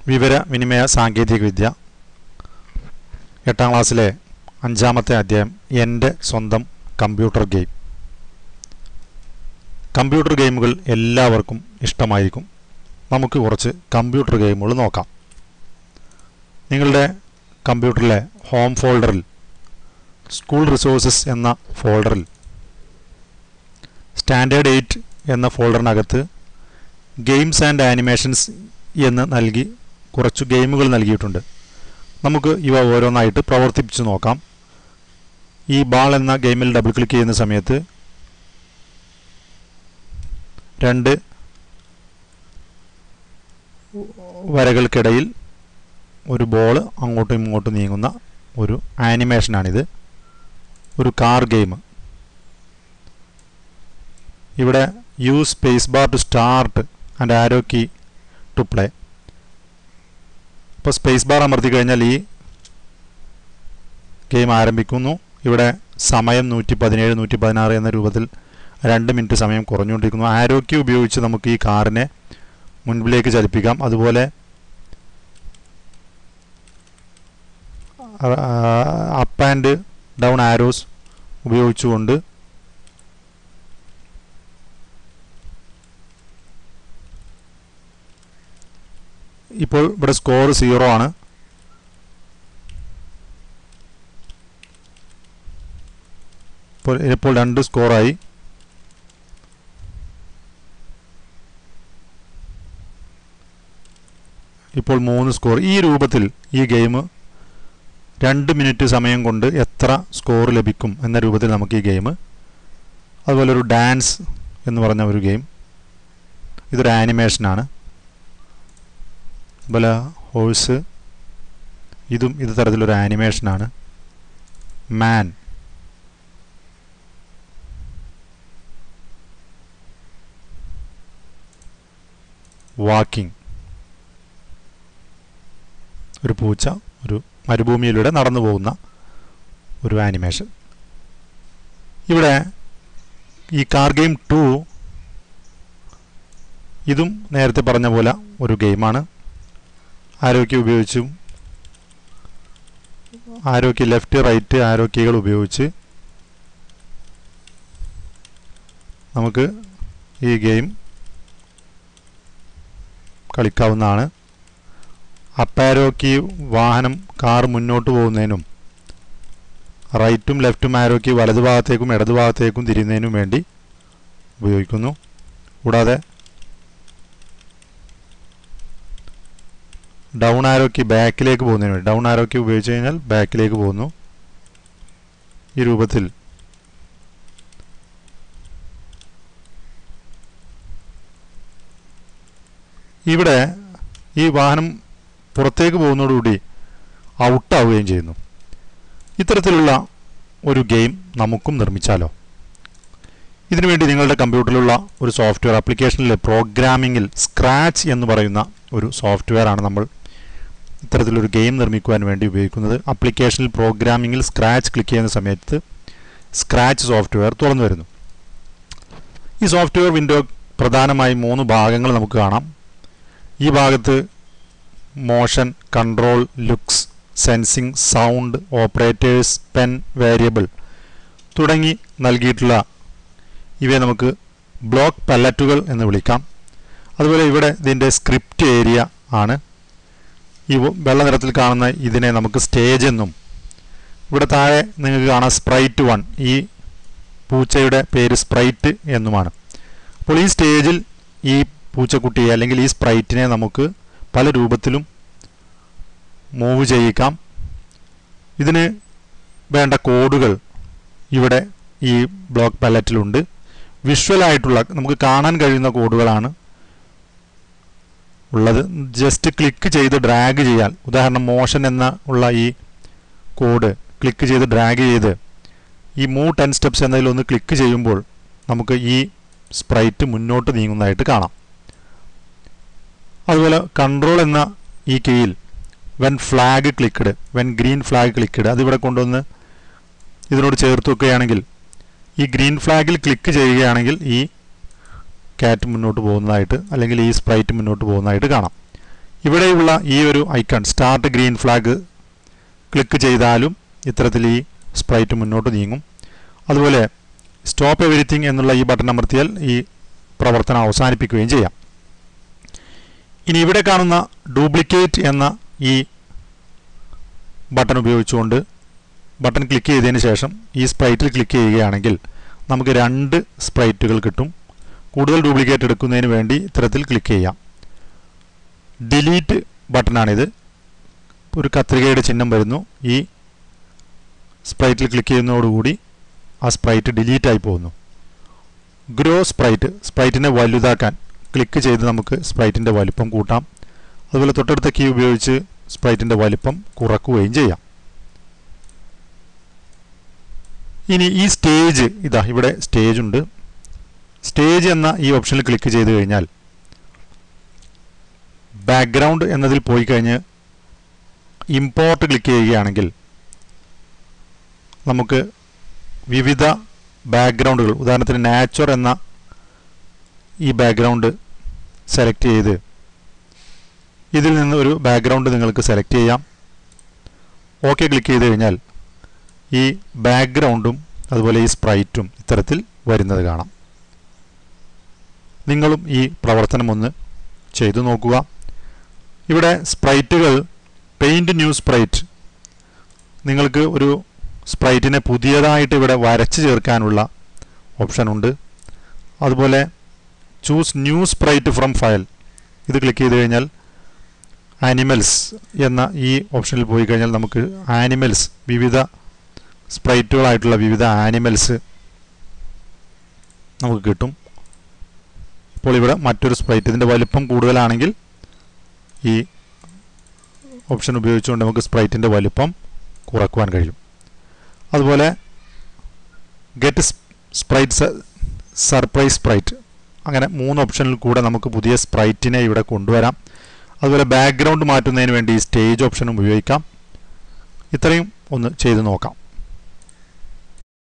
വിവര വിനിമയ സാങ്കേതിക വിദ്യ എട്ടാം ക്ലാസ്സിലെ അഞ്ചാമത്തെ അധ്യായം എൻ്റെ സ്വന്തം കമ്പ്യൂട്ടർ ഗെയിം കമ്പ്യൂട്ടർ ഗെയിമുകൾ എല്ലാവർക്കും ഇഷ്ടമായിരിക്കും നമുക്ക് കുറച്ച് കമ്പ്യൂട്ടർ ഗെയിമുകൾ നോക്കാം നിങ്ങളുടെ കമ്പ്യൂട്ടറിലെ ഹോം ഫോൾഡറിൽ സ്കൂൾ റിസോഴ്സസ് എന്ന ഫോൾഡറിൽ സ്റ്റാൻഡേർഡ് എയ്റ്റ് എന്ന ഫോൾഡറിനകത്ത് ഗെയിംസ് ആൻഡ് ആനിമേഷൻസ് എന്ന് നൽകി കുറച്ച് ഗെയിമുകൾ നൽകിയിട്ടുണ്ട് നമുക്ക് ഇവ ഓരോന്നായിട്ട് പ്രവർത്തിപ്പിച്ച് നോക്കാം ഈ ബാൾ എന്ന ഗെയിമിൽ ഡബിൾ ക്ലിക്ക് ചെയ്യുന്ന സമയത്ത് രണ്ട് വരകൾക്കിടയിൽ ഒരു ബോൾ അങ്ങോട്ടും ഇങ്ങോട്ടും നീങ്ങുന്ന ഒരു ആനിമേഷനാണിത് ഒരു കാർ ഗെയിം ഇവിടെ use space bar to start and arrow key to play ഇപ്പോൾ സ്പേസ് ബാർ അമർത്തി കഴിഞ്ഞാൽ ഈ ഗെയിം ആരംഭിക്കുന്നു ഇവിടെ സമയം നൂറ്റി പതിനേഴ് നൂറ്റി പതിനാറ് എന്ന രൂപത്തിൽ രണ്ട് മിനിറ്റ് സമയം കുറഞ്ഞുകൊണ്ടിരിക്കുന്നു ആരോ കീ ഉപയോഗിച്ച് നമുക്ക് ഈ കാറിനെ മുൻപിലേക്ക് ചലിപ്പിക്കാം അതുപോലെ അപ്പ് ആൻഡ് ഡൗൺ ആരോസ് ഉപയോഗിച്ചുകൊണ്ട് ഇപ്പോൾ ഇവിടെ സ്കോർ സീറോ ആണ് ഇപ്പോൾ ഇപ്പോൾ രണ്ട് സ്കോറായി ഇപ്പോൾ മൂന്ന് സ്കോർ ഈ രൂപത്തിൽ ഈ ഗെയിം രണ്ട് മിനിറ്റ് സമയം കൊണ്ട് എത്ര സ്കോർ ലഭിക്കും എന്ന രൂപത്തിൽ നമുക്ക് ഈ ഗെയിം അതുപോലെ ഒരു ഡാൻസ് എന്ന് പറഞ്ഞ ഒരു ഗെയിം ഇതൊരു ആനിമേഷനാണ് അതുപോലെ ഹോഴ്സ് ഇതും ഇത് തരത്തിലൊരു ആനിമേഷനാണ് മാൻ വാക്കിംഗ് ഒരു പൂച്ച ഒരു മരുഭൂമിയിലൂടെ നടന്നു പോകുന്ന ഒരു ആനിമേഷൻ ഇവിടെ ഈ കാർ ഗെയിം ടു ഇതും നേരത്തെ പറഞ്ഞ പോലെ ഒരു ഗെയിമാണ് ആരോഗ്യം ഉപയോഗിച്ചും ആരോഗ്യ ലെഫ്റ്റ് റൈറ്റ് ആരോഗ്യകൾ ഉപയോഗിച്ച് നമുക്ക് ഈ ഗെയിം കളിക്കാവുന്നതാണ് അപ്പാരോക്കി വാഹനം കാർ മുന്നോട്ട് പോകുന്നതിനും റൈറ്റും ലെഫ്റ്റും ആരോക്കി വലതുഭാഗത്തേക്കും ഇടതുഭാഗത്തേക്കും തിരിയുന്നതിനും വേണ്ടി ഉപയോഗിക്കുന്നു കൂടാതെ ഡൗൺ ആരോക്കി ബാക്കിലേക്ക് പോകുന്നതിന് വേണ്ടി ഡൗൺ ആരോക്കി ഉപയോഗിച്ച് കഴിഞ്ഞാൽ ബാക്കിലേക്ക് പോകുന്നു ഈ രൂപത്തിൽ ഇവിടെ ഈ വാഹനം പുറത്തേക്ക് പോകുന്നതോടുകൂടി ഔട്ടാവുകയും ചെയ്യുന്നു ഇത്തരത്തിലുള്ള ഒരു ഗെയിം നമുക്കും നിർമ്മിച്ചാലോ ഇതിനുവേണ്ടി നിങ്ങളുടെ കമ്പ്യൂട്ടറിലുള്ള ഒരു സോഫ്റ്റ്വെയർ ആപ്ലിക്കേഷനിലെ പ്രോഗ്രാമിങ്ങിൽ സ്ക്രാച്ച് എന്ന് പറയുന്ന ഒരു സോഫ്റ്റ്വെയർ ആണ് നമ്മൾ ഇത്തരത്തിലൊരു ഗെയിം നിർമ്മിക്കുവാൻ വേണ്ടി ഉപയോഗിക്കുന്നത് ആപ്ലിക്കേഷനിൽ പ്രോഗ്രാമിങ്ങിൽ സ്ക്രാച്ച് ക്ലിക്ക് ചെയ്യുന്ന സമയത്ത് സ്ക്രാച്ച് സോഫ്റ്റ്വെയർ തുറന്നു വരുന്നു ഈ സോഫ്റ്റ്വെയർ വിൻഡോ പ്രധാനമായും മൂന്ന് ഭാഗങ്ങൾ നമുക്ക് കാണാം ഈ ഭാഗത്ത് motion control looks sensing sound operators pen variable തുടങ്ങി നൽകിയിട്ടുള്ള ഇവയെ നമുക്ക് ബ്ലോക്ക് പല്ലറ്റുകൾ എന്ന് വിളിക്കാം അതുപോലെ ഇവിടെ ഇതിൻ്റെ സ്ക്രിപ്റ്റ് ഏരിയ ആണ് ഈ വെള്ള നിറത്തിൽ കാണുന്ന ഇതിനെ നമുക്ക് സ്റ്റേജ് എന്നും ഇവിടെ താഴെ നിങ്ങൾക്ക് കാണാം സ്പ്രൈറ്റ് വൺ ഈ പൂച്ചയുടെ പേര് സ്പ്രൈറ്റ് എന്നുമാണ് അപ്പോൾ ഈ സ്റ്റേജിൽ ഈ പൂച്ചക്കുട്ടിയെ അല്ലെങ്കിൽ ഈ സ്പ്രൈറ്റിനെ നമുക്ക് പല രൂപത്തിലും മൂവ് ചെയ്യിക്കാം ഇതിന് വേണ്ട കോഡുകൾ ഇവിടെ ഈ ബ്ലോക്ക് പാലറ്റിലുണ്ട് വിഷ്വലായിട്ടുള്ള നമുക്ക് കാണാൻ കഴിയുന്ന കോഡുകളാണ് ഉള്ളത് ജസ്റ്റ് ക്ലിക്ക് ചെയ്ത് ഡ്രാഗ് ചെയ്യാൻ ഉദാഹരണം മോഷൻ എന്ന ഉള്ള ഈ കോഡ് ക്ലിക്ക് ചെയ്ത് ഡ്രാഗ് ചെയ്ത് ഈ മൂവ് ടെൻ സ്റ്റെപ്സ് എന്നതിലൊന്ന് ക്ലിക്ക് ചെയ്യുമ്പോൾ നമുക്ക് ഈ സ്പ്രൈറ്റ് മുന്നോട്ട് നീങ്ങുന്നതായിട്ട് കാണാം അതുപോലെ കൺട്രോൾ എന്ന ഈ കീയിൽ when flag clicked when green flag clicked അതിവിടെ കൊണ്ടുവന്ന് ഇതിനോട് ചേർത്ത് വെക്കുകയാണെങ്കിൽ ഈ ഗ്രീൻ ഫ്ലാഗിൽ ക്ലിക്ക് ചെയ്യുകയാണെങ്കിൽ ഈ ക്യാറ്റ് മുന്നോട്ട് പോകുന്നതായിട്ട് അല്ലെങ്കിൽ ഈ സ്പ്രൈറ്റ് മുന്നോട്ട് പോകുന്നതായിട്ട് കാണാം ഇവിടെയുള്ള ഈ ഒരു icon start green flag click ചെയ്താലും ഇത്തരത്തിൽ ഈ സ്പ്രൈറ്റ് മുന്നോട്ട് നീങ്ങും അതുപോലെ സ്റ്റോപ്പ് എവരിത്തിങ് എന്നുള്ള ഈ ബട്ടൺ അമർത്തിയാൽ ഈ പ്രവർത്തനം അവസാനിപ്പിക്കുകയും ചെയ്യാം ഇനി ഇവിടെ കാണുന്ന ഡ്യൂപ്ലിക്കേറ്റ് എന്ന ഈ ബട്ടൺ ഉപയോഗിച്ചുകൊണ്ട് ബട്ടൺ ക്ലിക്ക് ചെയ്തതിന് ശേഷം ഈ സ്പ്രൈറ്റിൽ ക്ലിക്ക് ചെയ്യുകയാണെങ്കിൽ നമുക്ക് രണ്ട് സ്പ്രൈറ്റുകൾ കിട്ടും കൂടുതൽ ഡ്യൂപ്ലിക്കേറ്റ് എടുക്കുന്നതിന് വേണ്ടി ഇത്തരത്തിൽ ക്ലിക്ക് ചെയ്യാം ഡിലീറ്റ് ബട്ടണാണിത് ഒരു കത്രികയുടെ ചിഹ്നം വരുന്നു ഈ സ്പ്രൈറ്റിൽ ക്ലിക്ക് ചെയ്യുന്നതോടുകൂടി ആ സ്പ്രൈറ്റ് ഡിലീറ്റ് ആയി പോകുന്നു ഗ്രോ സ്പ്രൈറ്റ് സ്പ്രൈറ്റിനെ വലുതാക്കാൻ ക്ലിക്ക് ചെയ്ത് നമുക്ക് സ്പ്രൈറ്റിൻ്റെ വലിപ്പം കൂട്ടാം അതുപോലെ തൊട്ടടുത്ത കീ ഉപയോഗിച്ച് സ്പ്രൈറ്റിൻ്റെ വലിപ്പം കുറക്കുകയും ചെയ്യാം ഇനി ഈ സ്റ്റേജ് ഇതാ ഇവിടെ സ്റ്റേജ് ഉണ്ട് സ്റ്റേജ് എന്ന ഈ ഓപ്ഷനിൽ ക്ലിക്ക് ചെയ്ത് കഴിഞ്ഞാൽ ബാക്ക്ഗ്രൗണ്ട് എന്നതിൽ പോയി കഴിഞ്ഞ് ഇമ്പോർട്ട് ക്ലിക്ക് ചെയ്യുകയാണെങ്കിൽ നമുക്ക് വിവിധ ബാക്ക്ഗ്രൗണ്ടുകൾ ഉദാഹരണത്തിന് നാച്ചുർ എന്ന ഈ ബാക്ക്ഗ്രൗണ്ട് സെലക്ട് ചെയ്ത് ഇതിൽ നിന്ന് ഒരു ബാക്ക്ഗ്രൗണ്ട് നിങ്ങൾക്ക് സെലക്ട് ചെയ്യാം ഓക്കെ ക്ലിക്ക് ചെയ്ത് കഴിഞ്ഞാൽ ഈ ബാക്ക്ഗ്രൗണ്ടും അതുപോലെ ഈ സ്പ്രൈറ്റും ഇത്തരത്തിൽ വരുന്നത് കാണാം നിങ്ങളും ഈ പ്രവർത്തനം ഒന്ന് ചെയ്തു നോക്കുക ഇവിടെ സ്പ്രൈറ്റുകൾ പെയിൻറ് ന്യൂ സ്പ്രൈറ്റ് നിങ്ങൾക്ക് ഒരു സ്പ്രൈറ്റിനെ പുതിയതായിട്ട് ഇവിടെ വരച്ച് ചേർക്കാനുള്ള ഓപ്ഷനുണ്ട് അതുപോലെ choose new sprite from file ഇത് ക്ലിക്ക് ചെയ്ത് കഴിഞ്ഞാൽ ആനിമൽസ് എന്ന ഈ ഓപ്ഷനിൽ പോയി കഴിഞ്ഞാൽ നമുക്ക് ആനിമൽസ് വിവിധ സ്പ്രൈറ്റുകളായിട്ടുള്ള വിവിധ ആനിമൽസ് നമുക്ക് കിട്ടും ഇപ്പോൾ ഇവിടെ മറ്റൊരു സ്പ്രൈറ്റ് ഇതിൻ്റെ വലിപ്പം കൂടുതലാണെങ്കിൽ ഈ ഓപ്ഷൻ ഉപയോഗിച്ചുകൊണ്ട് നമുക്ക് സ്പ്രൈറ്റിൻ്റെ വലിപ്പം കുറക്കുവാൻ കഴിയും അതുപോലെ ഗെറ്റ് സ്പ്രൈറ്റ് സർപ്രൈസ് സ്പ്രൈറ്റ് അങ്ങനെ മൂന്ന് ഓപ്ഷനിൽ കൂടെ നമുക്ക് പുതിയ സ്പ്രൈറ്റിനെ ഇവിടെ കൊണ്ടുവരാം അതുപോലെ ബാക്ക്ഗ്രൗണ്ട് മാറ്റുന്നതിന് വേണ്ടി സ്റ്റേജ് ഓപ്ഷനും ഉപയോഗിക്കാം ഇത്രയും ഒന്ന് ചെയ്തു നോക്കാം